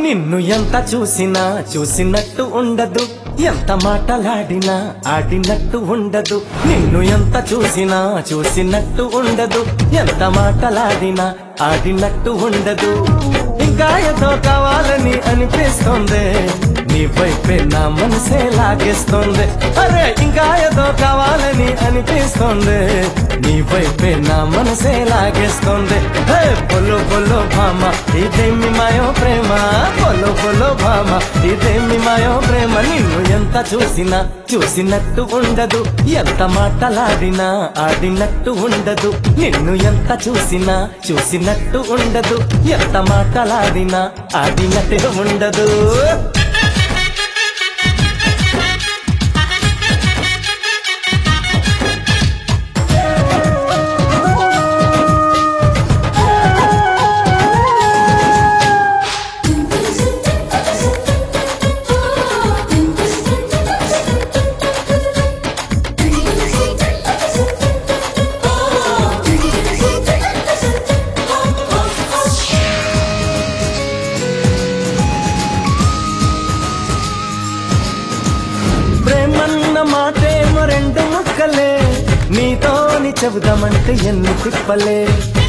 నిన్ను ఎంత చూసినా చూసినట్టు ఉండదు ఎంత మాటలాడినా ఆడినట్టు ఉండదు నిన్ను ఎంత చూసినా చూసినట్టు ఉండదు ఎంత మాటలాడినా ఆడినట్టు ఉండదు ఇంకా ఏదో కావాలని అనిపిస్తుంది నీ వైపే నా మనసే లాగేస్తుంది అరే ఇంకా ఏదో కావాలని అనిపిస్తుంది నీ వైపే నా మనసే లాగేస్తుంది హే పొలో పొలో భామ ఇదేమి మాయో ప్రేమ పొలో పొలో భామ ఇదేమి మాయో ప్రేమ నిన్ను ఎంత చూసినా చూసినట్టు ఉండదు ఎంత మాటలాడినా ఆడినట్టు ఉండదు నిన్ను ఎంత చూసినా చూసినట్టు ఉండదు ఎంత మాటలాడినా ఆడినట్టు ఉండదు ప్రేమన్న మాటేమో రెండు ముక్కలే నీతోని చెబుదామంటే ఎన్ని తిప్పలే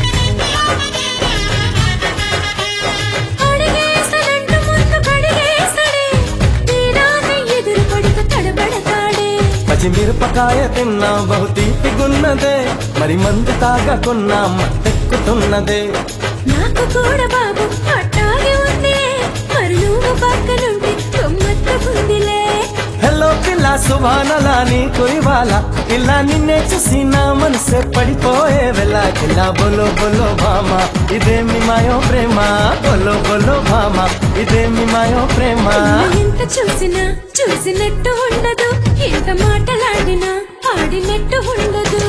అడిగేసనంటూ ముందు కడిగేసడే తీరాన్ని ఎదురు పడితే తడబడతాడే పచ్చిమిరపకాయ తిన్నా బహు తీపిగున్నదే మరి మందు తాగకున్నా మత్తెక్కుతున్నదే నాకు కూడా బాబు అట్టాగే ఉంది మరి నువ్వు పక్కనుంటే గమ్మత్తుకుందిలే హలో పిల్ల సుభానలా నీకు ఇవాళ ఇలా నిన్నే చూసి నా మనసే పడిపోయే వెళ్ళ ఇలా బొలో బొలో భామ ఇదేమి మాయో ప్రేమ బొలో బొలో భామ ఇదేమి మాయో ప్రేమ నిన్ను ఎంత చూసినా చూసినట్టు ఉండదు ఎంత మాటలాడినా ఆడినట్టు ఉండదు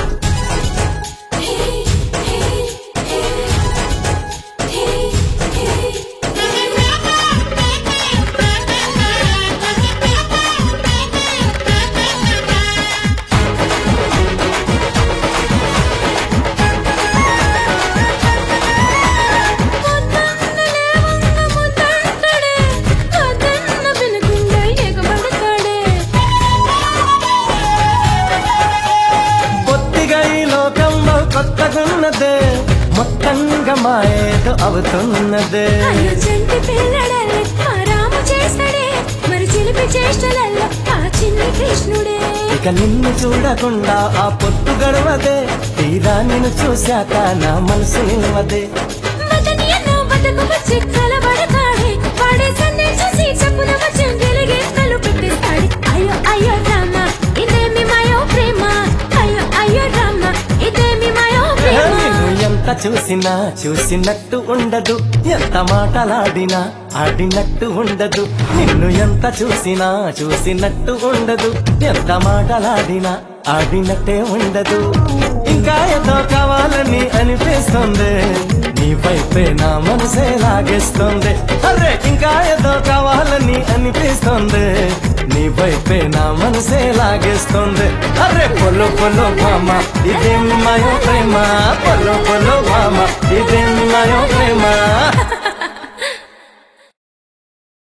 పొద్దున్నలే వంగ ముద్దంటడే, పొద్దున్న వినకుండా ఎగబడతాడే. కొద్దిగా ఈ లోకంలో కొత్తగున్నదే మొత్తంగా మాయేదో అవుతున్నదే అయ్యో చంటి పిల్లడల్లే ఆరాము చేస్తాడే మరి చిలిపి చేష్టలల్లో ఆ చిన్ని కృష్ణుడే ఇక నిన్ను చూడకుండా ఆ పొత్తు గడవదే తీరా నిన్ను చూశాక నా మనసు నిలవదే మదని ఎన్నో బతుకు వచ్చి కలబడతాడే వాడే సన్నే చూసి చప్పున వచ్చి వెలిగే కలు పెట్టేస్తాడే అయ్యో అయ్యో రామ ఇదేమి మాయో ప్రేమ అయ్యో అయ్యో రామ ఇదేమి మాయో ప్రేమ నిన్ను ఎంత చూసినా చూసినట్టు ఉండదు ఎంత మాటలాడినా ఆడినట్టు ఉండదు నిన్ను ఎంత చూసినా చూసినట్టు ఉండదు ఎంత మాటలాడినా ఆడినట్టే ఉండదు ఇంకా ఏదో కావాలని అనిపిస్తుంది నీ వైపే నా మనసే లాగేస్తుంది అరే ఇంకా ఏదో కావాలని అనిపిస్తుంది నీ వైపే నా మనసే లాగేస్తుంది అరే పొలో పొలో భామ ఇదేమి మాయో ప్రేమ పొలో